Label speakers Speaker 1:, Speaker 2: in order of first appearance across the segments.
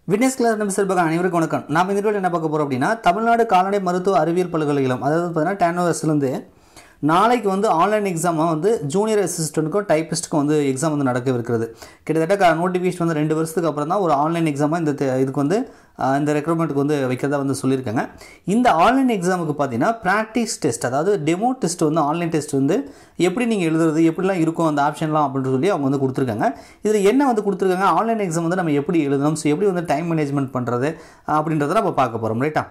Speaker 1: witness class நம்ம சிறப்பாக அனைவருக்கும் வணக்கம் நாம் இந்த வீடியோவில் என்ன பார்க்க போகிறோம் அப்படின்னா தமிழ்நாடு கால்நடை மருத்துவ அறிவியல் பல்கலைக்கழகம் அதாவது பார்த்தீங்கன்னா டேனோவர்ஸ்லேருந்து நாளைக்கு வந்து ஆன்லைன் எக்ஸாமாக வந்து ஜூனியர் அசிஸ்டண்ட்டுக்கும் டைப்பிஸ்ட்டுக்கும் வந்து எக்ஸாம் வந்து நடக்கவிருக்கிறது கிட்டத்தட்ட நோட்டிஃபிகேஷன் வந்து ரெண்டு வருஷத்துக்கு அப்புறம் தான் ஒரு ஆன்லைன் எக்ஸாமாக இந்த தே- இதுக்கு வந்து ஆஹ், இந்த ரெக்ரூட்மெண்ட்டுக்கு வந்து வைக்கிறதா வந்து சொல்லியிருக்காங்க இந்த ஆன்லைன் எக்ஸாமுக்கு பார்த்தீங்கன்னா ப்ராக்டிஸ் டெஸ்ட் அதாவது டெமோ டெஸ்ட் வந்து ஆன்லைன் டெஸ்ட் வந்து எப்படி நீங்கள் எழுதுறது எப்படிலாம் இருக்கும் அந்த ஆப்ஷன்லாம் அப்படின்னு சொல்லி அவங்க வந்து கொடுத்துருக்காங்க இதில் என்ன வந்து கொடுத்துருக்காங்க ஆன்லைன் எக்ஸாம் வந்து நம்ம எப்படி எழுதணும் ஸோ எப்படி வந்து டைம் மேனேஜ்மெண்ட் பண்ணுறது அப்படின்றத நம்ம பார்க்க போகிறோம் ரைட்டா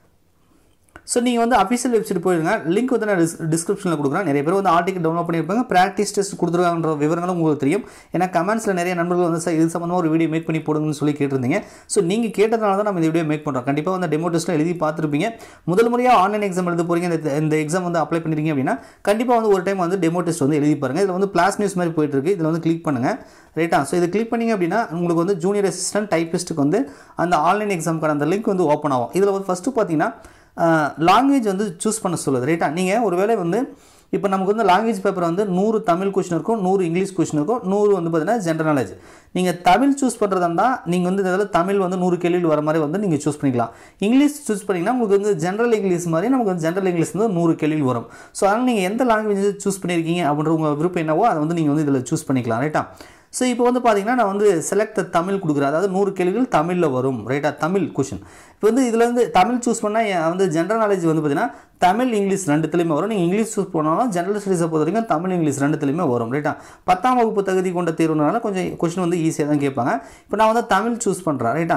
Speaker 1: ஸோ நீங்கள் வந்து அஃபிஷியல் வெப்சைட் போயிருங்க லிங்க் வந்து நான் டிஸ்கிரிப்ஷனில் கொடுக்குறேன் நிறைய பேர் வந்து ஆர்டிக்கல் டவுன்லோட் பண்ணியிருப்பாங்க ப்ராக்டிஸ் டெஸ்ட் கொடுத்துருக்காங்கன்ற விவரங்களும் உங்களுக்கு தெரியும் ஏன்னா கமெண்ட்ஸில் நிறைய நண்பர்கள் வந்து சார் இது சம்மந்தமாக ஒரு வீடியோ மேக் பண்ணி போடுங்கன்னு சொல்லி கேட்டிருந்தீங்க ஸோ நீங்கள் கேட்டதுனால தான் நம்ம இந்த வீடியோ மேக் பண்ணுறோம் கண்டிப்பாக வந்து டெமோ டெஸ்ட்டில் எழுதி பார்த்துருப்பீங்க முதல் முறையாக ஆன்லைன் எக்ஸாம் எழுத போகிறீங்க இந்த இந்த எக்ஸாம் வந்து அப்ளை பண்ணிருக்கீங்க அப்படின்னா கண்டிப்பாக வந்து ஒரு டைம் வந்து டெமோ டெஸ்ட் வந்து எழுதி பாருங்க இதில் வந்து பிளாஸ் நியூஸ் மாதிரி போயிட்டு இருக்கு இதில் வந்து கிளிக் பண்ணுங்கள் ரைட்டா ஸோ இது கிளிக் பண்ணீங்க அப்படின்னா உங்களுக்கு வந்து ஜூனியர் அசிஸ்டன்ட் டைப்பிஸ்ட்டுக்கு வந்து அந்த ஆன்லைன் எக்ஸாமுக்கான அந்த லிங்க் வந்து ஓப்பன் ஆகும் இதில் வந்து ஃபஸ்ட்டு பார்த்தீங்கன்னா லாங்குவேஜ் வந்து சூஸ் பண்ண சொல்லுது ரைட்டா நீங்கள் ஒருவேளை வந்து இப்போ நமக்கு வந்து லாங்குவேஜ் பேப்பர் வந்து நூறு தமிழ் கொஷின் இருக்கும் நூறு இங்கிலீஷ் கொஷின் இருக்கும் நூறு வந்து பார்த்தீங்கன்னா ஜென்ரல் நாலேஜ் நீங்கள் தமிழ் சூஸ் பண்ணுறதா இருந்தால் நீங்கள் வந்து இதில் தமிழ் வந்து நூறு கேள்விகள் வர மாதிரி வந்து நீங்கள் சூஸ் பண்ணிக்கலாம் இங்கிலீஷ் சூஸ் பண்ணிங்கன்னா உங்களுக்கு வந்து ஜென்ரல் இங்கிலீஷ் மாதிரி நமக்கு வந்து ஜென்ரல் இங்கிலீஷ் வந்து நூறு கேள்விகள் வரும் ஸோ அதனால் நீங்கள் எந்த லாங்குவேஜ் சூஸ் பண்ணியிருக்கீங்க அப்படின்ற உங்கள் விருப்பம் என்னவோ அதை வந்து நீங்கள் வந்து இதில் சூஸ் பண்ணிக்கலாம் ரைட்டா ஸோ இப்போ வந்து பார்த்தீங்கன்னா நான் வந்து செலக்ட் தமிழ் கொடுக்குறேன் அதாவது நூறு கேள்விகள் தமிழில் வரும் ரைட்டா தமிழ் கொஷின் இப்போ வந்து இதில் வந்து தமிழ் சூஸ் பண்ணால் என் வந்து ஜென்ரல் நாலேஜ் வந்து பார்த்தீங்கன்னா தமிழ் இங்கிலீஷ் ரெண்டுத்துலையுமே வரும் நீங்கள் இங்கிலீஷ் சூஸ் பண்ணாலும் ஜென்ரல் ஸ்டடீஸை பொறுத்த வரைக்கும் தமிழ் இங்கிலீஷ் ரெண்டுத்துலையுமே வரும் ரைட்டா பத்தாம் வகுப்பு தகுதி கொண்ட தேர்வுனால கொஞ்சம் கொஷின் வந்து ஈஸியாக தான் கேட்பாங்க இப்போ நான் வந்து தமிழ் சூஸ் பண்ணுறேன் ரைட்டா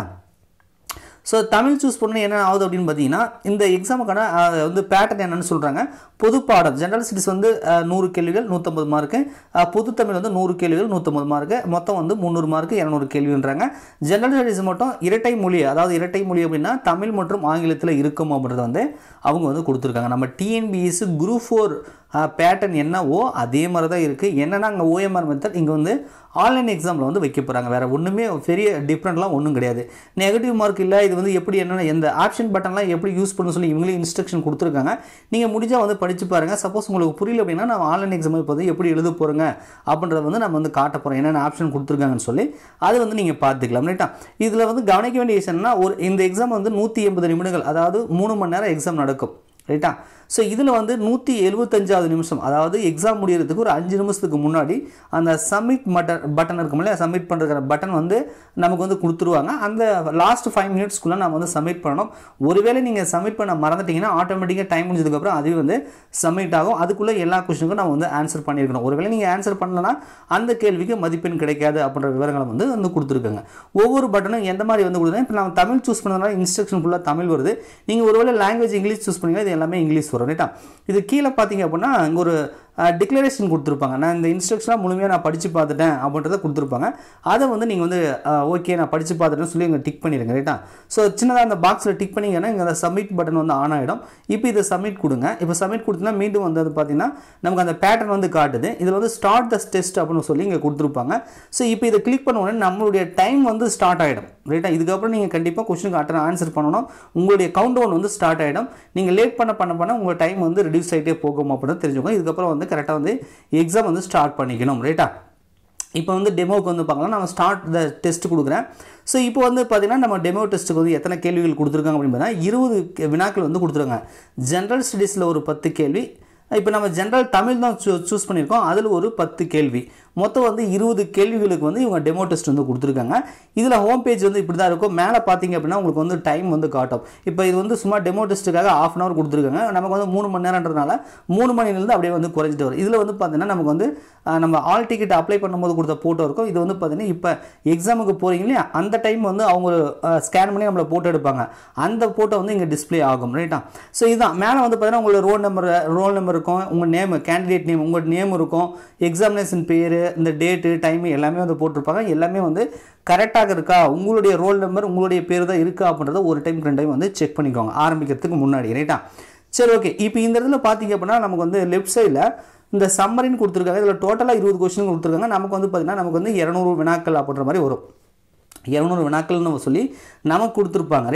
Speaker 1: ஸோ தமிழ் சூஸ் பண்ண என்ன ஆகுது அப்படின்னு பார்த்தீங்கன்னா இந்த எக்ஸாமுக்கான அஹ், வந்து பேட்டர்ன் என்னன்னு சொல்கிறாங்க பொது பாடம் ஜென்ரல் ஸ்டடிஸ் வந்து அஹ், நூறு கேள்விகள் நூற்றம்பது மார்க்கு அஹ், பொது தமிழ் வந்து நூறு கேள்விகள் நூற்றம்பது மார்க்கு மொத்தம் வந்து முந்நூறு மார்க்கு இரநூறு கேள்வின்றாங்க ஜென்ரல் ஸ்டடிஸ் மட்டும் இரட்டை மொழி அதாவது இரட்டை மொழி அப்படின்னா தமிழ் மற்றும் ஆங்கிலத்தில் இருக்கும் அப்படின்றத வந்து அவங்க வந்து கொடுத்துருக்காங்க நம்ம டிஎன்பிஎஸ் குரூப் ஃபோர் பேட்டர்ன் என்னவோ அதே மாதிரி தான் இருக்குது என்னன்னா அங்கே ஓஎம்ஆர் மெத்தட் இங்கே வந்து ஆன்லைன் எக்ஸாமில் வந்து வைக்க போகிறாங்க வேறு ஒன்றுமே பெரிய டிஃப்ரெண்ட்லாம் ஒன்றும் கிடையாது நெகட்டிவ் மார்க் இல்லை இது வந்து எப்படி என்னென்ன எந்த ஆப்ஷன் பட்டன்லாம் எப்படி யூஸ் பண்ண சொல்லி இவங்களே இன்ஸ்ட்ரக்ஷன் கொடுத்துருக்காங்க நீங்கள் முடிஞ்சால் வந்து படித்து பாருங்கள் சப்போஸ் உங்களுக்கு புரியல அப்படின்னா நம்ம ஆன்லைன் எக்ஸாம் இப்போ வந்து எப்படி எழுத போகிறோங்க அப்படின்றத வந்து நம்ம வந்து காட்ட போகிறோம் என்னென்ன ஆப்ஷன் கொடுத்துருக்காங்கன்னு சொல்லி அது வந்து நீங்கள் பார்த்துக்கலாம் ரைட்டா இதில் வந்து கவனிக்க வேண்டிய விஷயம்னா ஒரு இந்த எக்ஸாம் வந்து நூற்றி எண்பது நிமிடங்கள் அதாவது மூணு மணி நேரம் எக்ஸாம் நடக்கும் ரைட்டா ஸோ இதில் வந்து நூற்றி எழுபத்தஞ்சாவது நிமிஷம் அதாவது எக்ஸாம் முடியறதுக்கு ஒரு அஞ்சு நிமிஷத்துக்கு முன்னாடி அந்த சப்மிட் பட்டன் பட்டன் இருக்கும் இல்லையா சப்மிட் பண்ணுற பட்டன் வந்து நமக்கு வந்து கொடுத்துருவாங்க அந்த லாஸ்ட் ஃபைவ் மினிட்ஸ்க்குள்ளே நம்ம வந்து சப்மிட் பண்ணணும் ஒருவேளை நீங்கள் சப்மிட் பண்ண மறந்துட்டீங்கன்னா ஆட்டோமேட்டிக்காக டைம் முடிஞ்சதுக்கப்புறம் அதுவே வந்து சப்மிட் ஆகும் அதுக்குள்ளே எல்லா கொஸ்டினுக்கும் நம்ம வந்து ஆன்சர் பண்ணியிருக்கணும் ஒருவேளை நீங்கள் ஆன்சர் பண்ணலன்னா அந்த கேள்விக்கு மதிப்பெண் கிடைக்காது அப்படின்ற விவரங்களை வந்து வந்து கொடுத்துருக்காங்க ஒவ்வொரு பட்டனும் எந்த மாதிரி வந்து கொடுத்தா இப்போ நம்ம தமிழ் சூஸ் பண்ணதுனால இன்ஸ்ட்ரக்ஷன் ஃபுல்லாக தமிழ் வருது நீங்கள் ஒருவேளை லாங்குவேஜ் இங்கிலீஷ் சூஸ் பண்ணீங்கன்னா இது எல்லாமே இங்கிலீஷ் வரும் ரைட்டா இது கீழே பார்த்தீங்க அப்படின்னா இங்கே ஒரு டிக்ளரேஷன் கொடுத்துருப்பாங்க நான் இந்த இன்ஸ்ட்ரக்ஷனாக முழுமையாக நான் படித்து பார்த்துட்டேன் அப்படின்றத கொடுத்துருப்பாங்க அதை வந்து நீங்கள் வந்து ஓகே நான் படித்து பார்த்துட்டேன்னு சொல்லி இங்கே டிக் பண்ணிடுங்க ரைட்டா ஸோ சின்னதாக அந்த பாக்ஸில் டிக் பண்ணிங்கன்னா இங்கே அந்த சப்மிட் பட்டன் வந்து ஆன் ஆகிடும் இப்போ இதை சப்மிட் கொடுங்க இப்போ சப்மிட் கொடுத்தீங்கன்னா மீண்டும் வந்து அது பார்த்தீங்கன்னா நமக்கு அந்த பேட்டர்ன் வந்து காட்டுது இதில் வந்து ஸ்டார்ட் த டெஸ்ட் அப்படின்னு சொல்லி இங்கே கொடுத்துருப்பாங்க ஸோ இப்போ இதை கிளிக் பண்ண உடனே நம்மளுடைய டைம் வந்து ஸ்டார்ட் ஆகிடும் ரைட்டா இதுக்கப்புறம் நீங்கள் கண்டிப்பாக கொஸ்டினுக்கு அட்டன் ஆன்சர் பண்ணணும் உங்களுடைய கவுண்ட் டவுன் வந்து ஸ்டார்ட் ஆகிடும் நீங்கள் லேட் பண்ண பண்ண பண்ண உங்கள் டைம் வந்து ரிடியூஸ் ஆகிட்டே போகும் அப்படின்னு தெரிஞ்சுக்கோங்க இதுக்கப்புறம் வந்து கரெக்டாக வந்து எக்ஸாம் வந்து ஸ்டார்ட் பண்ணிக்கணும் ரைட்டா இப்போ வந்து டெமோக்கு வந்து பார்க்கலாம் நம்ம ஸ்டார்ட் த டெஸ்ட் கொடுக்குறேன் ஸோ இப்போ வந்து பார்த்தீங்கன்னா நம்ம டெமோ டெஸ்ட்டுக்கு வந்து எத்தனை கேள்விகள் கொடுத்துருக்காங்க அப்படின்னு பார்த்தா இருபது வினாக்கள் வந்து கொடுத்துருக்காங்க ஜென்ரல் ஸ்டடீஸில் ஒரு பத்து கேள்வி இப்போ நம்ம ஜென்ரல் தமிழ் தான் சூ சூஸ் பண்ணியிருக்கோம் அதில் ஒரு பத்து கேள்வி மொத்தம் வந்து இருபது கேள்விகளுக்கு வந்து இவங்க டெமோ டெஸ்ட் வந்து கொடுத்துருக்காங்க இதில் ஹோம் பேஜ் வந்து இப்படி தான் இருக்கும் மேலே பார்த்தீங்க அப்படின்னா உங்களுக்கு வந்து டைம் வந்து காட்டும் இப்போ இது வந்து சும்மா டெமோ டெஸ்ட்டுக்காக ஆஃப் அன் ஹவர் கொடுத்துருக்காங்க நமக்கு வந்து மூணு மணி நேரன்றதுனால மூணு மணிலேருந்து அப்படியே வந்து குறைஞ்சிட்டு வரும் இதில் வந்து பார்த்தீங்கன்னா நமக்கு வந்து அஹ், நம்ம ஆல் டிக்கெட் அப்ளை பண்ணும்போது கொடுத்த ஃபோட்டோ இருக்கும் இது வந்து பார்த்தீங்கன்னா இப்போ எக்ஸாமுக்கு போகிறீங்க இல்லையா அந்த டைம் வந்து அவங்க ஸ்கேன் பண்ணி நம்மளை ஃபோட்டோ எடுப்பாங்க அந்த ஃபோட்டோ வந்து இங்கே டிஸ்ப்ளே ஆகும் ரைட்டா ஸோ இதுதான் மேலே வந்து பார்த்தீங்கன்னா உங்களோட ரோல் நம்பர் ரோல் நம்பர் இருக்கும் உங்கள் நேம் கேண்டிடேட் நேம் உங்கள் நேம் இருக்கும் எக்ஸாமினேஷன் பேர் இந்த டேட்டு டைம் எல்லாமே வந்து போட்டிருப்பாங்க எல்லாமே வந்து கரெக்டாக இருக்கா உங்களுடைய ரோல் நம்பர் உங்களுடைய பேர் தான் இருக்கா அப்படின்றத ஒரு டைம் ரெண்டு டைம் வந்து செக் பண்ணிக்கோங்க ஆரம்பிக்கிறதுக்கு முன்னாடி ரைட்டா சரி ஓகே இப்போ இந்த இடத்துல பார்த்தீங்க அப்படின்னா நமக்கு வந்து லெஃப்ட் சைடில் இந்த சம்மரின்னு கொடுத்துருக்காங்க இதில் டோட்டலாக இருபது கொஸ்டின் கொடுத்துருக்காங்க நமக்கு வந்து பார்த்தீங்கன்னா நமக்கு வந்து இரநூறு வினாக்கள் அப்படின்ற மாதிரி வரும் இரநூறு வினாக்கள்னு சொல்லி நமக்கு கொடுத்துருப்பாங்க ரைட்டா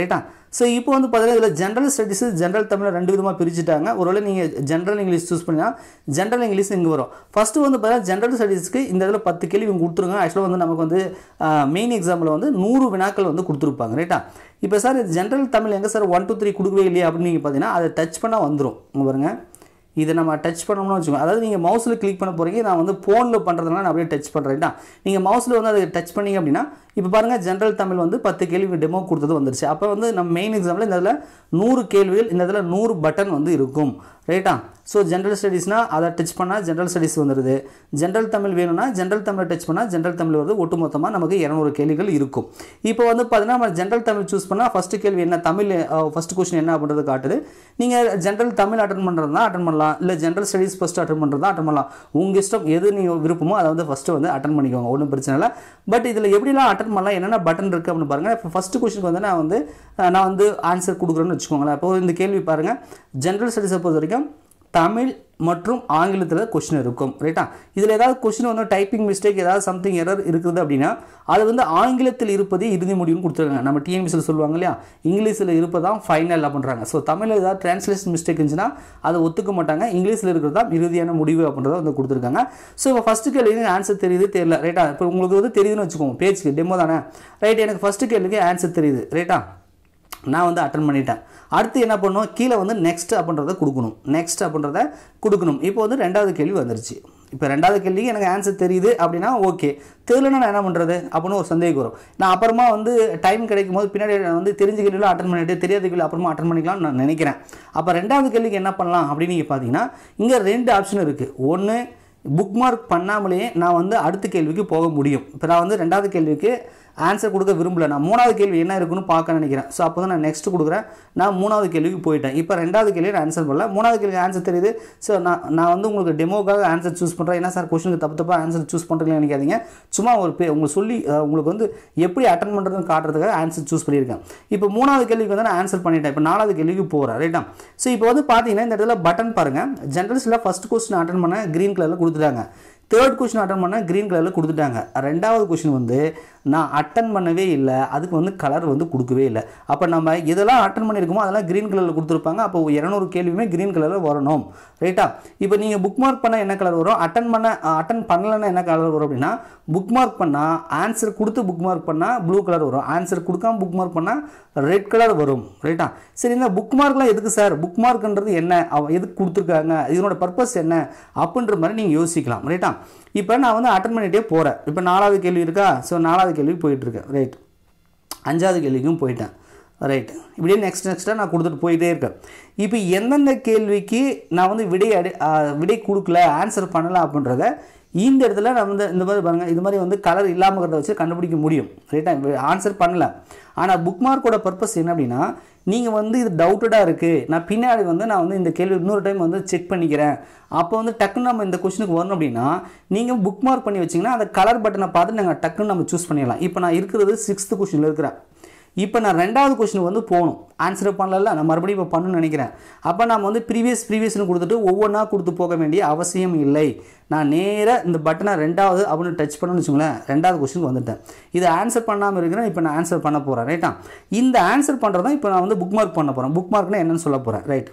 Speaker 1: ஸோ இப்போ வந்து பார்த்தீங்கன்னா இதில் ஜென்ரல் ஸ்டடீஸ் ஜென்ரல் தமிழ் ரெண்டு விதமாக பிரிச்சுட்டாங்க ஒருவேளை நீங்கள் ஜென்ரல் இங்கிலீஷ் சூஸ் பண்ணால் ஜென்ரல் இங்கிலீஷ் இங்கே வரும் ஃபஸ்ட்டு வந்து பார்த்தீங்கன்னா ஜென்ரல் ஸ்டடீஸ்க்கு இந்த இதில் பத்து கேள்வி இவங்க கொடுத்துருங்க ஆக்சுவலாக வந்து நமக்கு வந்து மெயின் எக்ஸாம்பிள் வந்து நூறு வினாக்கள் வந்து கொடுத்துருப்பாங்க ரைட்டா இப்போ சார் இது ஜென்ரல் தமிழ் எங்கே சார் ஒன் டூ த்ரீ கொடுக்கவே இல்லையா அப்படின்னு நீங்கள் பார்த்தீங்கன்னா அதை டச் பண்ணால் வந்துடும் இங்க பாருங்க இதை நம்ம டச் பண்ணோம்னு வச்சுக்கோங்க அதாவது நீங்கள் மவுஸில் கிளிக் பண்ண போகிறீங்க நான் வந்து ஃபோனில் பண்ணுறதுனால நான் அப்படியே டச் பண்ணுறேன் நீங்கள் மவுஸில் வந்து அதை டச் பண்ணீங்க அப்படின்னா இப்போ பாருங்கள் ஜென்ரல் தமிழ் வந்து பத்து கேள்வி டெமோ கொடுத்தது வந்துருச்சு அப்போ வந்து நம்ம மெயின் எக்ஸாமில் இந்த இதில் நூறு கேள்விகள் இந்த இதில் நூறு பட்டன் வந்து இருக்கும் ரைட்டா ஸோ ஜென்ரல் ஸ்டடீஸ்னால் அதை டச் பண்ணால் ஜென்ரல் ஸ்டடீஸ் வந்துடுது ஜென்ரல் தமிழ் வேணும்னா ஜென்ரல் தமிழை டச் பண்ணால் ஜென்ரல் தமிழ் வருது ஒட்டுமொத்தமாக நமக்கு இரநூறு கேள்விகள் இருக்கும் இப்போ வந்து பார்த்தீங்கன்னா நம்ம ஜென்ரல் தமிழ் சூஸ் பண்ணால் ஃபஸ்ட்டு கேள்வி என்ன தமிழ் ஃபஸ்ட்டு கொஸ்டின் என்ன அப்படின்றது காட்டுது நீங்கள் ஜென்ரல் தமிழ் அட்டன் பண்ணுறது தான் அட்டன் பண்ணலாம் இல்லை ஜென்ரல் ஸ்டடீஸ் ஃபஸ்ட்டு அட்டன் பண்ணுறது தான் அட்டன் பண்ணலாம் உங்கள் இஷ்டம் எது நீங்கள் விருப்பமோ அதை வந்து ஃபஸ்ட்டு வந்து அட்டன் பண்ணிக்கோங்க ஒன்றும் பிரச்சனை இல்லை பட் இதில் எப்படிலாம் அட்டன் பண்ணலாம் என்னென்ன பட்டன் இருக்குது அப்படின்னு பாருங்கள் இப்போ ஃபஸ்ட்டு கொஸ்டினுக்கு வந்து நான் வந்து அஹ், நான் வந்து ஆன்சர் கொடுக்குறேன்னு வச்சுக்கோங்களேன் இப்போ இந்த கேள்வி பாருங்கள் ஜென்ரல் ஸ்டடீஸை பொறுத்த வரைக்கும் தமிழ் மற்றும் ஆங்கிலத்தில் கொஷின் இருக்கும் ரைட்டா இதில் ஏதாவது கொஷின் வந்து டைப்பிங் மிஸ்டேக் ஏதாவது சம்திங் எரர் இருக்குது அப்படின்னா அது வந்து ஆங்கிலத்தில் இருப்பதே இறுதி முடிவுன்னு கொடுத்துருக்காங்க நம்ம டிஎன்பிசியில் சொல்லுவாங்க இல்லையா இங்கிலீஷில் இருப்பதான் ஃபைனல் அப்படின்றாங்க ஸோ தமிழில் ஏதாவது டிரான்ஸ்லேஷன் மிஸ்டேக் இருந்துச்சுன்னா அதை ஒத்துக்க மாட்டாங்க இங்கிலீஷில் இருக்கிறது தான் இறுதியான முடிவு அப்படின்றத வந்து கொடுத்துருக்காங்க ஸோ இப்போ ஃபஸ்ட்டு கேள்விக்கு ஆன்சர் தெரியுது தெரியல ரைட்டா இப்போ உங்களுக்கு வந்து தெரியுதுன்னு வச்சுக்கோங்க பேஜுக்கு டெமோ தானே ரைட் எனக்கு ஃபஸ்ட்டு கேள்விக்கு ஆன்சர் தெரியுது ரைட்டா நான் வந்து அட்டன் பண்ணிட்டேன் அடுத்து என்ன பண்ணணும் கீழே வந்து நெக்ஸ்ட் அப்படின்றத கொடுக்கணும் நெக்ஸ்ட் அப்படின்றத கொடுக்கணும் இப்போ வந்து ரெண்டாவது கேள்வி வந்துருச்சு இப்போ ரெண்டாவது கேள்விக்கு எனக்கு ஆன்சர் தெரியுது அப்படின்னா ஓகே தெரியலன்னா நான் என்ன பண்ணுறது அப்படின்னு ஒரு சந்தேகம் வரும் நான் அப்புறமா வந்து டைம் கிடைக்கும் போது பின்னாடி நான் வந்து தெரிஞ்ச கேள்வியில் அட்டன் பண்ணிட்டு தெரியாத கேள்வி அப்புறமா அட்டன் பண்ணிக்கலாம்னு நான் நினைக்கிறேன் அப்போ ரெண்டாவது கேள்விக்கு என்ன பண்ணலாம் அப்படின்னு நீங்கள் பார்த்தீங்கன்னா இங்கே ரெண்டு ஆப்ஷன் இருக்குது ஒன்று புக் மார்க் பண்ணாமலேயே நான் வந்து அடுத்த கேள்விக்கு போக முடியும் இப்போ நான் வந்து ரெண்டாவது கேள்விக்கு ஆன்சர் கொடுக்க விரும்பல நான் மூணாவது கேள்வி என்ன இருக்குன்னு பார்க்க நினைக்கிறேன் ஸோ அப்போ தான் நான் நெக்ஸ்ட் கொடுக்குறேன் நான் மூணாவது கேள்விக்கு போயிட்டேன் இப்போ ரெண்டாவது கேள்வி நான் ஆன்சர் பண்ணல மூணாவது கேள்வி ஆன்சர் தெரியுது ஸோ நான் நான் வந்து உங்களுக்கு டெமோக்காக ஆன்சர் சூஸ் பண்ணுறேன் என்ன சார் கொஸ்டினுக்கு தப்பு தப்பாக ஆன்சர் சூஸ் பண்ணுறீங்கன்னு நினைக்காதீங்க சும்மா ஒரு பே உங்களுக்கு சொல்லி அஹ், உங்களுக்கு வந்து எப்படி அட்டன் பண்ணுறதுன்னு காட்டுறதுக்காக ஆன்சர் சூஸ் பண்ணியிருக்கேன் இப்போ மூணாவது கேள்விக்கு வந்து நான் ஆன்சர் பண்ணிட்டேன் இப்போ நாலாவது கேள்விக்கு போகிறேன் ரைட்டா ஸோ இப்போ வந்து பார்த்தீங்கன்னா இந்த இடத்துல பட்டன் பாருங்கள் ஜென்ரல்ஸில் ஃபஸ்ட் கொஸ்டின் அட்டன் பண்ண க்ரீன் கலரில் கொடுத்துட்டாங்க தேர்ட் கொஷின் அட்டன் பண்ண க்ரீன் கலரில் கொடுத்துட்டாங்க ரெண்டாவது கொஷின் வந்து நான் அட்டன் பண்ணவே இல்லை அதுக்கு வந்து கலர் வந்து கொடுக்கவே இல்லை அப்போ நம்ம எதெல்லாம் அட்டன் பண்ணியிருக்கோமோ அதெல்லாம் க்ரீன் கலரில் கொடுத்துருப்பாங்க அப்போ இரநூறு கேள்வியுமே க்ரீன் கலரில் வரணும் ரைட்டா இப்போ நீங்கள் புக் மார்க் பண்ண என்ன கலர் வரும் அட்டன் பண்ண அட்டன் பண்ணலன்னா என்ன கலர் வரும் அப்படின்னா புக் மார்க் பண்ணால் ஆன்சர் கொடுத்து புக் மார்க் பண்ணால் ப்ளூ கலர் வரும் ஆன்சர் கொடுக்காம புக் மார்க் பண்ணால் ரெட் கலர் வரும் ரைட்டா சரி இந்த புக் மார்க்லாம் எதுக்கு சார் புக் மார்க்ன்றது என்ன அவ எதுக்கு கொடுத்துருக்காங்க இதனோட பர்பஸ் என்ன அப்படின்ற மாதிரி நீங்கள் யோசிக்கலாம் ரைட்டா இப்போ நான் வந்து அட்டன் பண்ணிகிட்டே போகிறேன் இப்போ நாலாவது கேள்வி இருக்கா ஸோ நாலாவது கேள்விக்கு போயிட்டுருக்கேன் ரைட் அஞ்சாவது கேள்விக்கும் போயிட்டேன் ரைட் இப்படியே நெக்ஸ்ட் நெக்ஸ்ட்டாக நான் கொடுத்துட்டு போயிட்டே இருக்கேன் இப்போ எந்தெந்த கேள்விக்கு நான் வந்து விடை அடி ஆ, விடை கொடுக்கல ஆன்சர் பண்ணல அப்படின்றத இந்த இடத்துல நான் வந்து இந்த மாதிரி பாருங்கள் இது மாதிரி வந்து கலர் இல்லாமல் இருக்கிறத வச்சு கண்டுபிடிக்க முடியும் ரைட்டா ஆன்சர் பண்ணல ஆனால் புக் மார்க்கோட பர்பஸ் என்ன அப்படின்னா நீங்கள் வந்து இது டவுட்டடாக இருக்குது நான் பின்னாடி வந்து நான் வந்து இந்த கேள்வி இன்னொரு டைம் வந்து செக் பண்ணிக்கிறேன் அப்போ வந்து டக்குன்னு நம்ம இந்த கொஷனுக்கு வரணும் அப்படின்னா நீங்கள் புக் மார்க் பண்ணி வச்சிங்கன்னா அந்த கலர் பட்டனை பார்த்து நாங்கள் டக்குன்னு நம்ம சூஸ் பண்ணிடலாம் இப்போ நான் இருக்கிறது சிக்ஸ்த்து கொஷனில் இருக்கிறேன் இப்போ நான் ரெண்டாவது கொஸ்டின் வந்து போகணும் ஆன்சர் பண்ணல நான் மறுபடியும் இப்போ பண்ணணும்னு நினைக்கிறேன் அப்போ நம்ம வந்து ப்ரீவியஸ் ப்ரீவியஸ்னு கொடுத்துட்டு ஒவ்வொன்றா கொடுத்து போக வேண்டிய அவசியம் இல்லை நான் நேராக இந்த பட்டனை ரெண்டாவது அப்படின்னு டச் பண்ணணும்னு வச்சுங்களேன் ரெண்டாவது கொஸ்டினுக்கு வந்துட்டேன் இதை ஆன்சர் பண்ணாமல் இருக்கிறேன் இப்போ நான் ஆன்சர் பண்ண போகிறேன் ரைட்டா இந்த ஆன்சர் பண்ணுறது தான் இப்போ நான் வந்து புக் மார்க் பண்ண போகிறேன் புக் மார்க்னா என்னன்னு சொல்ல போகிறேன் ரைட்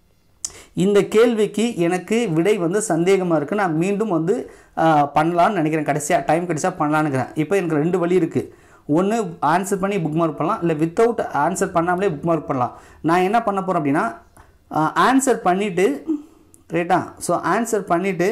Speaker 1: இந்த கேள்விக்கு எனக்கு விடை வந்து சந்தேகமாக இருக்குது நான் மீண்டும் வந்து ஆஹ், பண்ணலான்னு நினைக்கிறேன் கடைசியாக டைம் கிடைச்சா பண்ணலான்னு இருக்கிறேன் இப்போ எனக்கு ரெண்டு வழி இருக்குது ஒன்று ஆன்சர் பண்ணி புக் மார்க் பண்ணலாம் இல்லை வித்தவுட் ஆன்சர் பண்ணாமலே புக் மார்க் பண்ணலாம் நான் என்ன பண்ண போகிறேன் அப்படின்னா ஆன்சர் பண்ணிவிட்டு ரைட்டா ஸோ ஆன்சர் பண்ணிவிட்டு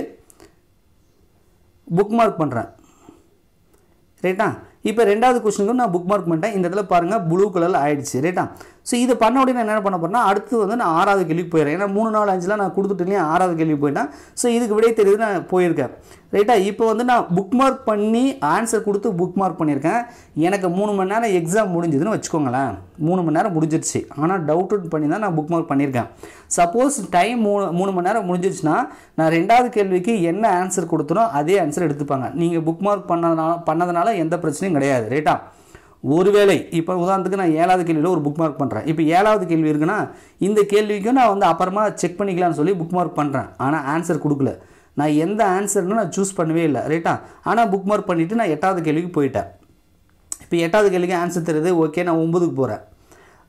Speaker 1: புக் மார்க் பண்ணுறேன் ரைட்டா இப்போ ரெண்டாவது கொஸ்டினுக்கு நான் புக் மார்க் பண்ணிட்டேன் இந்த இடத்துல பாருங்கள் ப்ளூ கலரில் ஆயிடுச்சு ரைட்டா ஸோ இது பண்ண உடனே நான் என்ன பண்ண போறேன்னா அடுத்து வந்து நான் ஆறாவது கேள்விக்கு போயிடுறேன் ஏன்னா மூணு நாலு அஞ்சுலாம் நான் கொடுத்துட்டு இல்லையா ஆறாவது கேள்வி போயிட்டேன் ஸோ இதுக்கு விடை தெரியுது நான் போயிருக்கேன் ரைட்டா இப்போ வந்து நான் புக் மார்க் பண்ணி ஆன்சர் கொடுத்து புக் மார்க் பண்ணியிருக்கேன் எனக்கு மூணு மணி நேரம் எக்ஸாம் முடிஞ்சதுன்னு வச்சுக்கோங்களேன் மூணு மணி நேரம் முடிஞ்சிருச்சு ஆனால் டவுட் பண்ணி தான் நான் புக் மார்க் பண்ணியிருக்கேன் சப்போஸ் டைம் மூணு மூணு மணி நேரம் முடிஞ்சிருச்சுன்னா நான் ரெண்டாவது கேள்விக்கு என்ன ஆன்சர் கொடுத்தனோ அதே ஆன்சர் எடுத்துப்பாங்க நீங்கள் புக் மார்க் பண்ணதுனால பண்ணதுனால எந்த பிரச்சனையும் கிடையாது ரைட்டா ஒருவேளை இப்போ உதாரணத்துக்கு நான் ஏழாவது கேள்வியில் ஒரு புக் மார்க் பண்ணுறேன் இப்போ ஏழாவது கேள்வி இருக்குன்னா இந்த கேள்விக்கும் நான் வந்து அப்புறமா செக் பண்ணிக்கலாம்னு சொல்லி புக் மார்க் பண்ணுறேன் ஆனால் ஆன்சர் கொடுக்கல நான் எந்த ஆன்சர்னு நான் சூஸ் பண்ணவே இல்லை ரைட்டா ஆனால் புக் மார்க் பண்ணிவிட்டு நான் எட்டாவது கேள்விக்கு போயிட்டேன் இப்போ எட்டாவது கேள்விக்கு ஆன்சர் தெரியுது ஓகே நான் ஒம்பதுக்கு போகிறேன்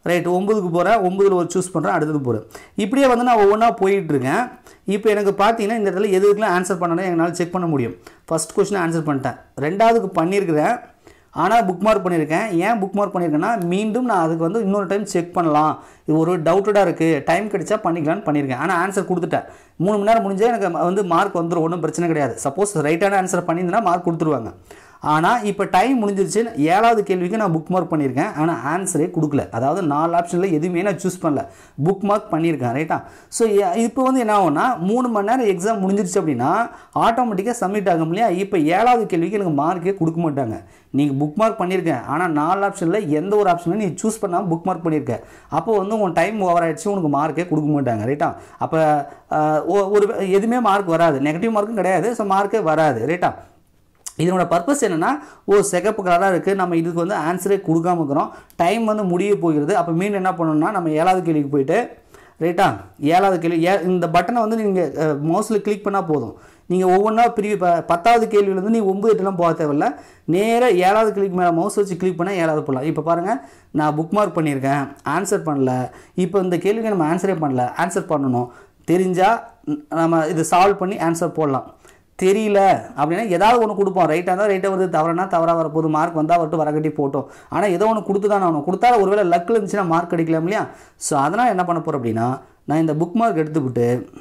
Speaker 1: ரைட் ஒம்பதுக்கு போகிறேன் ஒம்பதில் ஒரு சூஸ் பண்ணுறேன் அடுத்தது போகிறேன் இப்படியே வந்து நான் ஒவ்வொன்றா போயிட்டுருக்கேன் இப்போ எனக்கு பார்த்தீங்கன்னா இந்த இடத்துல எது எதுக்கெல்லாம் ஆன்சர் பண்ணணும் என்னால் செக் பண்ண முடியும் ஃபஸ்ட் கொஸ்டின் ஆன்சர் பண்ணிட்டேன் ரெண்டாவதுக்கு பண்ணியிருக்கிறேன் ஆனால் புக் மார்க் பண்ணியிருக்கேன் ஏன் புக் மார்க் பண்ணியிருக்கேன்னா மீண்டும் நான் அதுக்கு வந்து இன்னொரு டைம் செக் பண்ணலாம் இது ஒரு டவுட்டடாக இருக்குது டைம் கிடைச்சா பண்ணிக்கலாம்னு பண்ணியிருக்கேன் ஆனால் ஆன்சர் கொடுத்துட்டேன் மூணு மணி நேரம் முடிஞ்சே எனக்கு வந்து மார்க் வந்துடும் ஒன்றும் பிரச்சனை கிடையாது சப்போஸ் ரைட்டான ஆன்சர் பண்ணியிருந்தேன்னா மார்க் கொடுத்துருவாங்க ஆனால் இப்போ டைம் முடிஞ்சிருச்சு ஏழாவது கேள்விக்கு நான் புக் மார்க் பண்ணியிருக்கேன் ஆனால் ஆன்சரே கொடுக்கல அதாவது நாலு ஆப்ஷனில் எதுவுமே நான் சூஸ் பண்ணல புக் மார்க் பண்ணியிருக்கேன் ரைட்டா ஸோ இப்போ வந்து என்ன ஆகும்னா மூணு மணி நேரம் எக்ஸாம் முடிஞ்சிருச்சு அப்படின்னா ஆட்டோமேட்டிக்காக சப்மிட் ஆகும் இல்லையா இப்போ ஏழாவது கேள்விக்கு எனக்கு மார்க்கே கொடுக்க மாட்டாங்க நீங்கள் புக் மார்க் பண்ணியிருக்கேன் ஆனால் நாலு ஆப்ஷனில் எந்த ஒரு ஆப்ஷனும் நீ சூஸ் பண்ணாமல் புக் மார்க் பண்ணியிருக்க அப்போ வந்து உன் டைம் ஓவர் ஆயிடுச்சு உனக்கு மார்க்கே கொடுக்க மாட்டாங்க ரைட்டா அப்போ ஒரு எதுவுமே மார்க் வராது நெகட்டிவ் மார்க்கும் கிடையாது ஸோ மார்க்கே வராது ரைட்டா இதனோட பர்பஸ் என்னென்னா ஓ சிகப்பு கலராக இருக்குது நம்ம இதுக்கு வந்து ஆன்சரே கொடுக்காம இருக்கிறோம் டைம் வந்து முடிய போகிறது அப்போ மீன் என்ன பண்ணணும்னா நம்ம ஏழாவது கேள்விக்கு போயிட்டு ரைட்டா ஏழாவது கேள்வி ஏ இந்த பட்டனை வந்து நீங்கள் மவுஸில் கிளிக் பண்ணால் போதும் நீங்கள் ஒவ்வொன்றா பிரிவு இப்போ பத்தாவது கேள்வியிலேருந்து நீ ஒம்பது எட்டுலாம் போக தேவையில்ல நேராக ஏழாவது கிளிக் மேலே மவுஸ் வச்சு கிளிக் பண்ணால் ஏழாவது போடலாம் இப்போ பாருங்கள் நான் புக் மார்க் பண்ணியிருக்கேன் ஆன்சர் பண்ணல இப்போ இந்த கேள்விக்கு நம்ம ஆன்சரே பண்ணல ஆன்சர் பண்ணணும் தெரிஞ்சால் நம்ம இது சால்வ் பண்ணி ஆன்சர் போடலாம் தெரியல அப்படின்னா ஏதாவது ஒன்று கொடுப்போம் ரைட்டாக இருந்தால் ரைட்டாக வருது தவறுனா தவறாக வரப்போகுது மார்க் வந்தால் வரட்டு வரக்கட்டி போட்டோம் ஆனால் ஏதோ ஒன்று கொடுத்து தான் ஆகணும் கொடுத்தா ஒருவேளை லக்கில் இருந்துச்சுன்னா மார்க் கிடைக்கலாம் இல்லையா ஸோ அதனால் என்ன பண்ண போகிறோம் அப்படின்னா நான் இந்த புக் மார்க் எடுத்துக்கிட்டு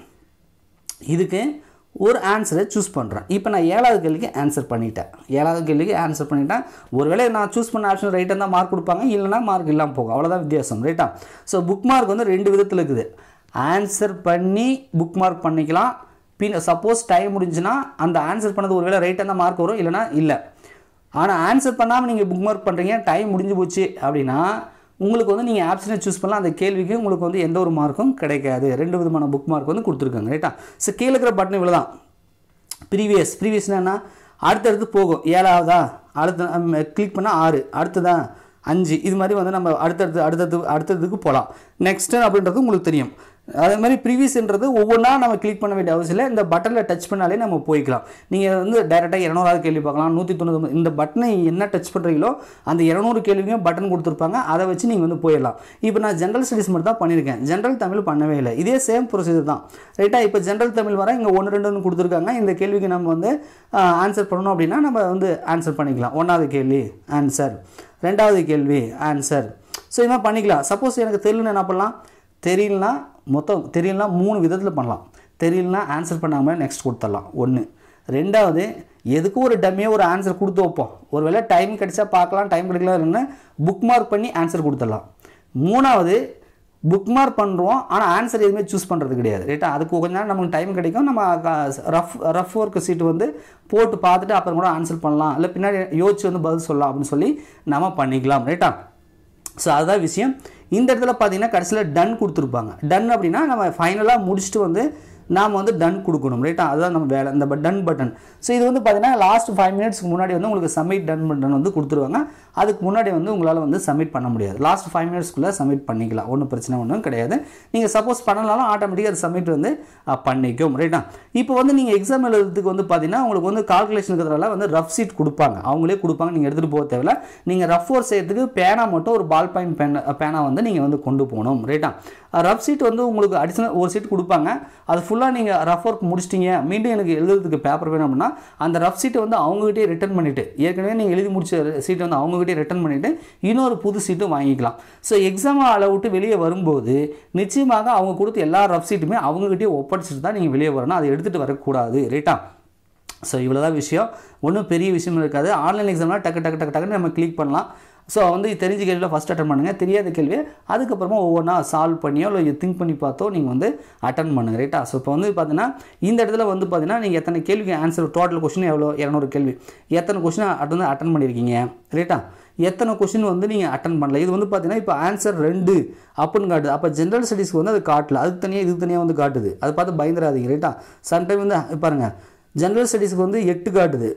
Speaker 1: இதுக்கு ஒரு ஆன்சரை சூஸ் பண்ணுறேன் இப்போ நான் ஏழாவது கேள்விக்கு ஆன்சர் பண்ணிட்டேன் ஏழாவது கேள்விக்கு ஆன்சர் பண்ணிட்டேன் ஒருவேளை நான் சூஸ் பண்ண ஆப்ஷன் ரைட்டாக தான் மார்க் கொடுப்பாங்க இல்லைனா மார்க் இல்லாமல் போகும் அவ்வளோதான் வித்தியாசம் ரைட்டா ஸோ புக் மார்க் வந்து ரெண்டு விதத்தில் இருக்குது ஆன்சர் பண்ணி புக் மார்க் பண்ணிக்கலாம் பின் சப்போஸ் டைம் முடிஞ்சுன்னா அந்த ஆன்சர் பண்ணது ஒருவேளை ரைட்டாக தான் மார்க் வரும் இல்லைனா இல்லை ஆனால் ஆன்சர் பண்ணாமல் நீங்கள் புக் மார்க் பண்ணுறீங்க டைம் முடிஞ்சு போச்சு அப்படின்னா உங்களுக்கு வந்து நீங்கள் ஆப்ஷனை சூஸ் பண்ணலாம் அந்த கேள்விக்கு உங்களுக்கு வந்து எந்த ஒரு மார்க்கும் கிடைக்காது ரெண்டு விதமான புக் மார்க் வந்து கொடுத்துருக்காங்க ரைட்டா ஸோ கீழே இருக்கிற பட்டன் இவ்வளோ தான் ப்ரீவியஸ் ப்ரீவியஸ்னா என்ன அடுத்தடுத்து போகும் ஏழாவதா அடுத்த கிளிக் பண்ணால் ஆறு அடுத்ததா அஞ்சு இது மாதிரி வந்து நம்ம அடுத்தடுத்து அடுத்தது அடுத்ததுக்கு போகலாம் நெக்ஸ்ட்டு அப்படின்றது உங்களுக்கு தெரியும் அதே மாதிரி ப்ரீவியஸ்ன்றது ஒவ்வொன்றா நம்ம கிளிக் பண்ண வேண்டிய அவசியம் இல்லை இந்த பட்டனில் டச் பண்ணாலே நம்ம போய்க்கலாம் நீங்கள் வந்து டேரெக்டாக இரநூறாவது கேள்வி பார்க்கலாம் நூற்றி தொண்ணூறு இந்த பட்டனை என்ன டச் பண்ணுறீங்களோ அந்த இரநூறு கேள்விக்கும் பட்டன் கொடுத்துருப்பாங்க அதை வச்சு நீங்கள் வந்து போயிடலாம் இப்போ நான் ஜென்ரல் ஸ்டடீஸ் மட்டும் தான் பண்ணியிருக்கேன் ஜென்ரல் தமிழ் பண்ணவே இல்லை இதே சேம் ப்ரொசீஜர் தான் ரைட்டாக இப்போ ஜென்ரல் தமிழ் வர இங்கே ஒன்று ரெண்டுன்னு கொடுத்துருக்காங்க இந்த கேள்விக்கு நம்ம வந்து ஆன்சர் பண்ணணும் அப்படின்னா நம்ம வந்து ஆன்சர் பண்ணிக்கலாம் ஒன்றாவது கேள்வி ஆன்சர் ரெண்டாவது கேள்வி ஆன்சர் ஸோ இது மாதிரி பண்ணிக்கலாம் சப்போஸ் எனக்கு தெரியலன்னு என்ன பண்ணலாம் தெரியலனா மொத்தம் தெரியலனா மூணு விதத்தில் பண்ணலாம் தெரியலனா ஆன்சர் பண்ணாமல் நெக்ஸ்ட் கொடுத்துடலாம் ஒன்று ரெண்டாவது எதுக்கும் ஒரு டம்மியாக ஒரு ஆன்சர் கொடுத்து வைப்போம் ஒருவேளை டைம் கிடைச்சா பார்க்கலாம் டைம் கிடைக்கலன்னு புக் மார்க் பண்ணி ஆன்சர் கொடுத்துடலாம் மூணாவது புக் மார்க் பண்ணுறோம் ஆனால் ஆன்சர் எதுவுமே சூஸ் பண்ணுறது கிடையாது ரைட்டா அதுக்கு கொஞ்ச நேரம் நமக்கு டைம் கிடைக்கும் நம்ம ரஃப் ரஃப் ஒர்க் சீட்டு வந்து போட்டு பார்த்துட்டு அப்புறம் கூட ஆன்சர் பண்ணலாம் இல்லை பின்னாடி யோசிச்சு வந்து பதில் சொல்லலாம் அப்படின்னு சொல்லி நம்ம பண்ணிக்கலாம் ரைட்டா ஸோ அதுதான் விஷயம் இந்த இடத்துல பார்த்தீங்கன்னா கடைசியில் டன் கொடுத்துருப்பாங்க டன் அப்படின்னா நம்ம ஃபைனலாக முடிச்சுட்டு வந்து நாம் வந்து டன் கொடுக்கணும் ரைட்டா அதுதான் நம்ம வேலை இந்த டன் பட்டன் ஸோ இது வந்து பார்த்தீங்கன்னா லாஸ்ட் ஃபைவ் மினிட்ஸ்க்கு முன்னாடி வந்து உங்களுக்கு சப்மிட் டன் பட்டன் வந்து கொடுத்துருவாங்க அதுக்கு முன்னாடி வந்து உங்களால் வந்து சப்மிட் பண்ண முடியாது லாஸ்ட் ஃபைவ் மினிட்ஸ்க்குள்ளே சப்மிட் பண்ணிக்கலாம் ஒன்றும் பிரச்சனை ஒன்றும் கிடையாது நீங்கள் சப்போஸ் பண்ணலாலும் ஆட்டோமேட்டிக்காக அது சப்மிட் வந்து அஹ், பண்ணிக்கும் ரைட்டா இப்போ வந்து நீங்கள் எக்ஸாம் எழுதுறதுக்கு வந்து பார்த்தீங்கன்னா உங்களுக்கு வந்து கால்குலேஷன் இருக்கிறதுனால வந்து ரஃப் சீட் கொடுப்பாங்க அவங்களே கொடுப்பாங்க நீங்கள் எடுத்துகிட்டு போக தேவையில்ல நீங்கள் ரஃப் ஒர்க் செய்யறதுக்கு பேனா மட்டும் ஒரு பால் பாயிண்ட் பேன் பேனா வந்து நீங்கள் வந்து கொண்டு போகணும் ரைட்டா ரஃப் சீட் வந்து உங்களுக்கு அடிஷனல் ஒரு சீட் கொடுப்பாங்க அது ஃபுல்லாக நீங்கள் ரஃப் ஒர்க் முடிச்சிட்டீங்க மீண்டும் எனக்கு எழுதுறதுக்கு பேப்பர் வேணும் அப்படின்னா அந்த ரஃப் சீட்டை வந்து அவங்ககிட்டயே ரிட்டர்ன் பண்ணிவிட்டு ஏற்கனவே நீங்கள் எழுதி முடிச்ச சீட்டை வந்து அவங்ககிட்டயே ரிட்டர்ன் பண்ணிவிட்டு இன்னொரு புது சீட்டும் வாங்கிக்கலாம் ஸோ எக்ஸாம் அளவு விட்டு வெளியே வரும்போது நிச்சயமாக அவங்க கொடுத்த எல்லா ரஃப் சீட்டுமே அவங்ககிட்டயே ஒப்படைச்சிட்டு தான் நீங்கள் வெளியே வரணும் அதை எடுத்துகிட்டு வரக்கூடாது ரைட்டா ஸோ இவ்வளோ தான் விஷயம் ஒன்றும் பெரிய விஷயம் இருக்காது ஆன்லைன் எக்ஸாம்லாம் டக்கு டக்கு டக்கு டக்குன்னு நம்ம கிளிக் பண்ணலாம் ஸோ வந்து தெரிஞ்ச கேள்வியில் ஃபஸ்ட் அட்டன் பண்ணுங்கள் தெரியாத கேள்வியை அதுக்கப்புறமா ஒவ்வொன்றா சால்வ் பண்ணியோ இல்லை திங்க் பண்ணி பார்த்தோ நீங்கள் வந்து அட்டன் பண்ணுங்கள் ரைட்டா ஸோ இப்போ வந்து பார்த்தீங்கன்னா இந்த இடத்துல வந்து பார்த்தீங்கன்னா நீங்கள் எத்தனை கேள்விக்கு ஆன்சர் டோட்டல் கொஷின் எவ்வளோ இரநூறு கேள்வி எத்தனை கொஷின் அட்டன் அட்டன் பண்ணியிருக்கீங்க ரைட்டா எத்தனை கொஷின் வந்து நீங்கள் அட்டன் பண்ணல இது வந்து பார்த்தீங்கன்னா இப்போ ஆன்சர் ரெண்டு அப்படின்னு காட்டுது அப்போ ஜென்ரல் ஸ்டடீஸ்க்கு வந்து அது காட்டல அதுக்கு தனியாக இதுக்கு தனியாக வந்து காட்டுது அதை பார்த்து பயந்துடாதீங்க ரைட்டா சம்டைம் வந்து பாருங்கள் ஜென்ரல் ஸ்டடீஸ்க்கு வந்து எட்டு காட்டுது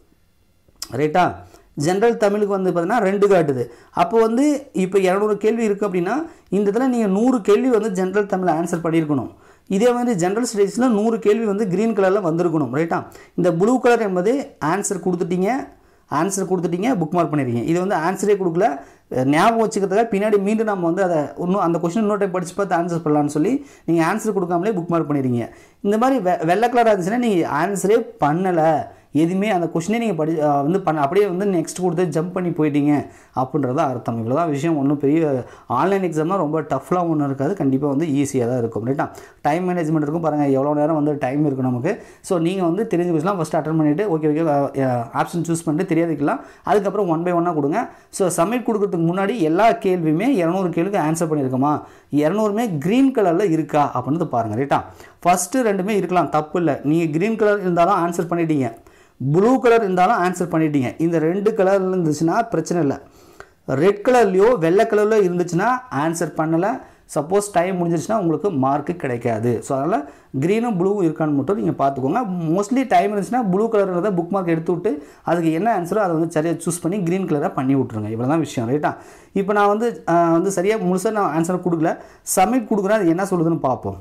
Speaker 1: ரைட்டா ஜென்ரல் தமிழுக்கு வந்து பார்த்தீங்கன்னா ரெண்டு காட்டுது அப்போ வந்து இப்போ இரநூறு கேள்வி இருக்குது அப்படின்னா இந்த இதில் நீங்கள் நூறு கேள்வி வந்து ஜென்ரல் தமிழ் ஆன்சர் பண்ணியிருக்கணும் இதே வந்து ஜென்ரல் ஸ்டடீஸில் நூறு கேள்வி வந்து க்ரீன் கலரில் வந்திருக்கணும் ரைட்டா இந்த ப்ளூ கலர் என்பது ஆன்சர் கொடுத்துட்டீங்க ஆன்சர் கொடுத்துட்டீங்க புக் மார்க் பண்ணிடுறீங்க இது வந்து ஆன்சரே கொடுக்கல அஹ் ஞாபகம் வச்சுக்கிறதுக்காக பின்னாடி மீண்டும் நம்ம வந்து அதை இன்னும் அந்த கொஸ்டின் இன்னொரு டைம் படித்து பார்த்து ஆன்சர் பண்ணலாம்னு சொல்லி நீங்கள் ஆன்சர் கொடுக்காமலே புக் மார்க் பண்ணிடுறீங்க இந்த மாதிரி வெ வெள்ளை கலராக இருந்துச்சுன்னா நீங்கள் ஆன்சரே பண்ணலை எதுவுமே அந்த கொஷினே நீங்கள் படி அஹ் வந்து பண்ண அப்படியே வந்து நெக்ஸ்ட் கொடுத்து ஜம்ப் பண்ணி போயிட்டீங்க அப்படின்றத அர்த்தம் இவ்வளோ தான் விஷயம் ஒன்றும் பெரிய ஆன்லைன் எக்ஸாம்லாம் ரொம்ப டஃப்லாம் ஒன்றும் இருக்காது கண்டிப்பாக வந்து ஈஸியாக தான் இருக்கும் ரைட்டா டைம் மேனேஜ்மெண்ட் இருக்கும் பாருங்கள் எவ்வளோ நேரம் வந்து டைம் இருக்கும் நமக்கு ஸோ நீங்கள் வந்து தெரிஞ்ச கொஸ்டின்லாம் ஃபஸ்ட் அட்டன் பண்ணிவிட்டு ஓகே ஓகே ஆப்ஷன் சூஸ் பண்ணிட்டு தெரியாதுக்கலாம் அதுக்கப்புறம் ஒன் பை ஒன்னாக கொடுங்க ஸோ சப்மிட் கொடுக்கறதுக்கு முன்னாடி எல்லா கேள்வியுமே இரநூறு கேள்விக்கு ஆன்சர் பண்ணியிருக்கோமா இரநூறுமே க்ரீன் கலரில் இருக்கா அப்படின்னு பாருங்கள் ரைட்டா ஃபஸ்ட்டு ரெண்டுமே இருக்கலாம் தப்பு இல்லை நீங்கள் க்ரீன் கலர் இருந்தாலும் ஆன்சர் பண்ணிட்டீங்க ப்ளூ கலர் இருந்தாலும் ஆன்சர் பண்ணிட்டீங்க இந்த ரெண்டு கலரில் இருந்துச்சுன்னா பிரச்சனை இல்லை ரெட் கலர்லையோ வெள்ளை கலர்லையோ இருந்துச்சுன்னா ஆன்சர் பண்ணலை சப்போஸ் டைம் முடிஞ்சிருச்சுன்னா உங்களுக்கு மார்க்கு கிடைக்காது ஸோ அதனால் க்ரீனும் ப்ளூவும் இருக்கான்னு மட்டும் நீங்கள் பார்த்துக்கோங்க மோஸ்ட்லி டைம் இருந்துச்சுன்னா ப்ளூ கலர்ன்றத புக் மார்க் எடுத்து விட்டு அதுக்கு என்ன ஆன்சரோ அதை வந்து சரியாக சூஸ் பண்ணி க்ரீன் கலராக பண்ணி விட்ருங்க இவ்வளோ தான் விஷயம் ரைட்டா இப்போ நான் வந்து ஆஹ், வந்து சரியாக முழுசாக நான் ஆன்சர் கொடுக்கல சப்மிட் கொடுக்குறேன் அது என்ன சொல்லுதுன்னு பார்ப்போம்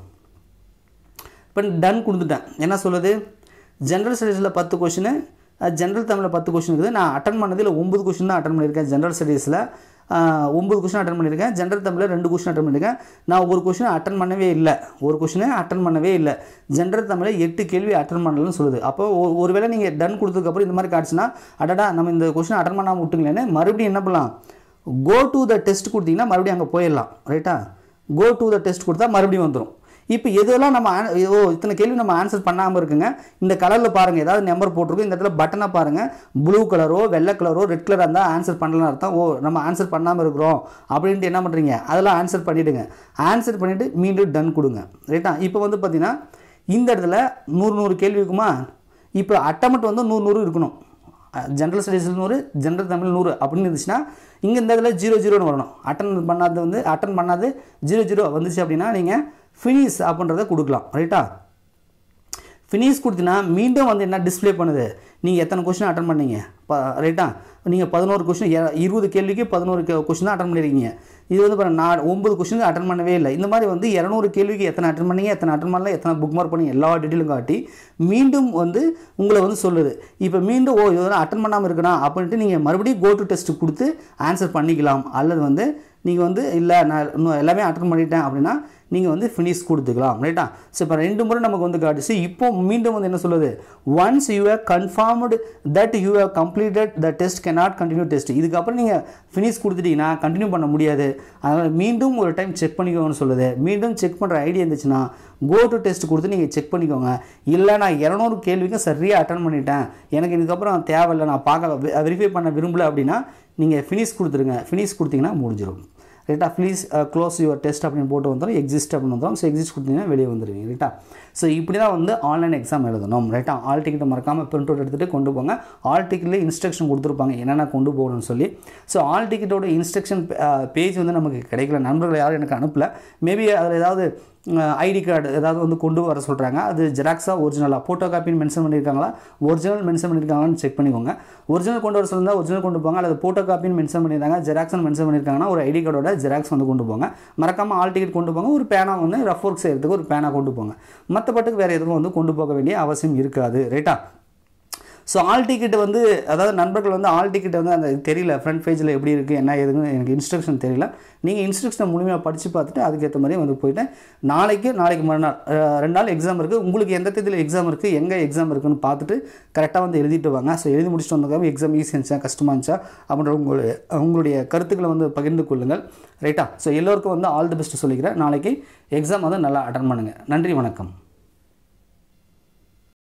Speaker 1: இப்போ டன் கொடுத்துட்டேன் என்ன சொல்லுது ஜென்ரல் ஸ்டடீஸில் பத்து கொஷினு ஜென்ரல் தமிழில் பத்து கொஷின் இருக்குது நான் அட்டன் பண்ணதில் ஒம்பது கொஷின் தான் அட்டன் பண்ணியிருக்கேன் ஜென்ரல் ஸ்டடீஸில் ஒம்பது கொஷின் அட்டன் பண்ணியிருக்கேன் ஜென்ரல் தமிழில் ரெண்டு கொஷின் அட்டன் பண்ணியிருக்கேன் நான் ஒரு கொஷின் அட்டன் பண்ணவே இல்லை ஒரு கொஷினை அட்டன் பண்ணவே இல்லை ஜென்ரல் தமிழில் எட்டு கேள்வி அட்டன் பண்ணலன்னு சொல்லுது அப்போ ஒ- ஒருவேளை நீங்கள் டன் கொடுத்ததுக்கப்புறம் இந்த மாதிரி காட்டுச்சுன்னா அடடா நம்ம இந்த கொஷின் அட்டன் பண்ணாமல் விட்டுங்களேன்னு மறுபடியும் என்ன பண்ணலாம் கோ டு த டெஸ்ட் கொடுத்தீங்கன்னா மறுபடியும் அங்கே போயிடலாம் ரைட்டா கோ டு த டெஸ்ட் கொடுத்தா மறுபடியும் வந்துடும் இப்போ எதெல்லாம் நம்ம an- ஓ இத்தனை கேள்வி நம்ம ஆன்சர் பண்ணாமல் இருக்குங்க இந்த கலரில் பாருங்கள் ஏதாவது நம்பர் போட்டிருக்கும் இந்த இடத்துல பட்டனை பாருங்கள் ப்ளூ கலரோ வெள்ளை கலரோ ரெட் கலராக இருந்தால் ஆன்சர் பண்ணலன்னு அர்த்தம் ஓ நம்ம ஆன்சர் பண்ணாமல் இருக்கிறோம் அப்படின்ட்டு என்ன பண்ணுறீங்க அதெல்லாம் ஆன்சர் பண்ணிவிடுங்க ஆன்சர் பண்ணிவிட்டு மீண்டும் டன் கொடுங்க ரைட்டா இப்போ வந்து பார்த்தீங்கன்னா இந்த இடத்துல நூறு நூறு கேள்வி இருக்குமா இப்போ அட்டமெண்ட் வந்து நூறு நூறு இருக்கணும் ஜென்ரல் ஸ்டடீஸில் நூறு ஜென்ரல் தமிழ் நூறு அப்படின்னு இருந்துச்சுன்னா இங்கே இந்த இதில் ஜீரோ ஜீரோன்னு வரணும் அட்டன் பண்ணாதது வந்து அட்டன் பண்ணாது ஜீரோ ஜீரோ வந்துச்சு அப்படின்னா நீங்கள் ஃபினிஷ் அப்படின்றத கொடுக்கலாம் ரைட்டா ஃபினிஷ் கொடுத்தீங்கன்னா மீண்டும் வந்து என்ன டிஸ்ப்ளே பண்ணுது நீங்கள் எத்தனை கொஷின் அட்டன் பண்ணீங்க ப ரைட்டா நீங்கள் பதினோரு கொஷின் இருபது கேள்விக்கு பதினோரு கொஷின் தான் அட்டன் பண்ணியிருக்கீங்க இது வந்து பாருங்க நான் ஒம்பது கொஷினுக்கு அட்டன் பண்ணவே இல்லை இந்த மாதிரி வந்து இரநூறு கேள்விக்கு எத்தனை அட்டன் பண்ணீங்க எத்தனை அட்டன் பண்ணல எத்தனை புக் மார்க் பண்ணி எல்லா டீட்டெயிலும் காட்டி மீண்டும் வந்து உங்களை வந்து சொல்லுது இப்போ மீண்டும் ஓ இதெல்லாம் அட்டன் பண்ணாமல் இருக்கணும் அப்படின்ட்டு நீங்கள் மறுபடியும் கோ டு டெஸ்ட் கொடுத்து ஆன்சர் பண்ணிக்கலாம் அல்லது வந்து நீங்கள் வந்து இல்லை நான் இன்னும் எல்லாமே அட்டன் பண்ணிட்டேன் அப்படின்னா நீங்கள் வந்து ஃபினிஷ் கொடுத்துக்கலாம் ரைட்டா ஸோ இப்போ ரெண்டு முறை நமக்கு வந்து காட்டுச்சு இப்போ மீண்டும் வந்து என்ன சொல்லுது once you have confirmed that you have completed the test cannot continue test இதுக்கப்புறம் நீங்கள் ஃபினிஷ் கொடுத்துட்டீங்கன்னா கண்டினியூ பண்ண முடியாது அதனால் மீண்டும் ஒரு டைம் செக் பண்ணிக்கோங்கன்னு சொல்லுது மீண்டும் செக் பண்ணுற ஐடியா இருந்துச்சுன்னா கோ டு டெஸ்ட் கொடுத்து நீங்கள் செக் பண்ணிக்கோங்க இல்லை நான் இரநூறு கேள்விக்கும் சரியாக அட்டன் பண்ணிட்டேன் எனக்கு இதுக்கப்புறம் தேவையில்லை நான் பார்க்க வெரிஃபை பண்ண விரும்பல அப்படின்னா நீங்கள் ஃபினிஷ் கொடுத்துருங்க ஃபினிஷ் கொடுத்தீங்கன்னா முடிஞ்சிடும் ரைட்டா ப்ளீஸ் க்ளோஸ் யுவர் டெஸ்ட் அப்படின்னு போட்டு வந்துடும் எக்ஸிஸ்ட் அப்படின்னு வந்துடும் ஸோ எக்ஸிஸ்ட் கொடுத்தீங்கன்னா வெளியே வந்துடுவீங்க ரைட்டா ஸோ இப்படி தான் வந்து ஆன்லைன் எக்ஸாம் எழுதணும் ரைட்டா ஆல் டிக்கெட்டை மறக்காமல் பிரிண்ட் அவுட் எடுத்துகிட்டு கொண்டு போங்க ஆல் டிக்கெட்லேயே இன்ஸ்ட்ரக்ஷன் கொடுத்துருப்பாங்க என்னென்ன கொண்டு போகணும்னு சொல்லி ஸோ ஆல் டிக்கெட்டோட இன்ஸ்ட்ரக்ஷன் பேஜ் வந்து நமக்கு கிடைக்கல நண்பர்கள் யாரும் எனக்கு அனுப்பல மேபி அதில் ஏதாவது ஐடி கார்டு ஏதாவது வந்து கொண்டு வர சொல்கிறாங்க அது ஜெராக்ஸாக ஒரிஜினலாக ஃபோட்டோ காப்பின்னு மென்ஷன் பண்ணியிருக்காங்களா ஒரிஜினல் மென்ஷன் பண்ணியிருக்காங்களான்னு செக் பண்ணிக்கோங்க ஒரிஜினல் கொண்டு வர சொல்லியிருந்தா ஒரிஜினல் கொண்டு போங்க அல்லது ஃபோட்டோ காப்பின்னு மென்ஷன் பண்ணியிருக்காங்க ஜெராக்ஸ்னு மென்ஷன் பண்ணியிருக்காங்கன்னா ஒரு ஐடி கார்டோட ஜெராக்ஸ் வந்து கொண்டு போங்க மறக்காமல் ஆல் டிக்கெட் கொண்டு போங்க ஒரு பேனா வந்து ரஃப் ஒர்க் செய்கிறதுக்கு ஒரு பேனா கொண்டு போங்க மற்றபட்டுக்கு வேறு எதுவும் வந்து கொண்டு போக வேண்டிய அவசியம் இருக்காது ரைட்டா ஸோ ஆல் டிக்கெட் வந்து அதாவது நண்பர்கள் வந்து ஆல் டிக்கெட் வந்து அந்த தெரியல ஃப்ரண்ட் பேஜில் எப்படி இருக்குது என்ன ஏதுன்னு எனக்கு இன்ஸ்ட்ரக்ஷன் தெரியல நீங்கள் இன்ஸ்ட்ரக்ஷனை முழுமையாக படித்து பார்த்துட்டு அதுக்கேற்ற மாதிரி வந்து போயிட்டு நாளைக்கு நாளைக்கு மறுநாள் அஹ், ரெண்டு நாள் எக்ஸாம் இருக்குது உங்களுக்கு எந்த தேதியில் எக்ஸாம் இருக்குது எங்கே எக்ஸாம் இருக்குன்னு பார்த்துட்டு கரெக்டாக வந்து எழுதிட்டு வாங்க ஸோ எழுதி முடிச்சுட்டு வந்ததுக்காக எக்ஸாம் ஈஸியாக இருந்துச்சா கஷ்டமாக இருந்துச்சா அப்படின்ற உங்களுடைய உங்களுடைய கருத்துக்களை வந்து பகிர்ந்து கொள்ளுங்கள் ரைட்டா ஸோ எல்லோருக்கும் வந்து ஆல் தி பெஸ்ட் சொல்லிக்கிறேன் நாளைக்கு எக்ஸாம் வந்து நல்லா அட்டன் பண்ணுங்கள் நன்றி வணக்கம்